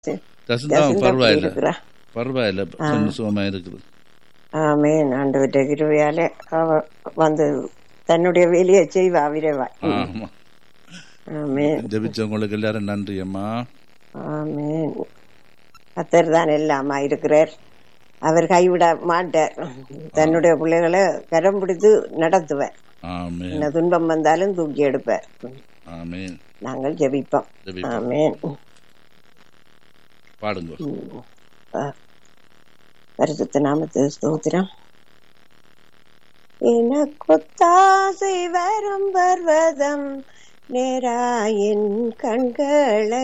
ஜசந்தா ஜசந்தா பரவாயில்ல இருக்கிறா பரவாயில்ல சொன்ன சுகமா இருக்குது ஆமேன் ஆண்டவற்ற கிருபையாலே அவ வந்து தன்னுடைய வேலையை செய்வா விரைவா ஆமா ஆமேன் ஜெபிச்சவங்களுக்கு எல்லாரும் நன்றி அம்மா ஆமேன் கத்தர் தான் எல்லாமா இருக்கிறார் அவர் கைவிட மாட்டார் தன்னுடைய பிள்ளைகளை கரம் பிடித்து நடத்துவார் ஆமென் என்ன துன்பம் வந்தாலும் தூக்கி எடுப்பார் ஆமென் நாங்கள் ஜெபிப்போம் ஜெபிப்போம். ஆமேன் பாடுங்க பரிசுத்த நாமத்து ஸ்தோத்திரம் எனக்கொத்தாசை வரும் பர்வதம் நேராயின் கண்களை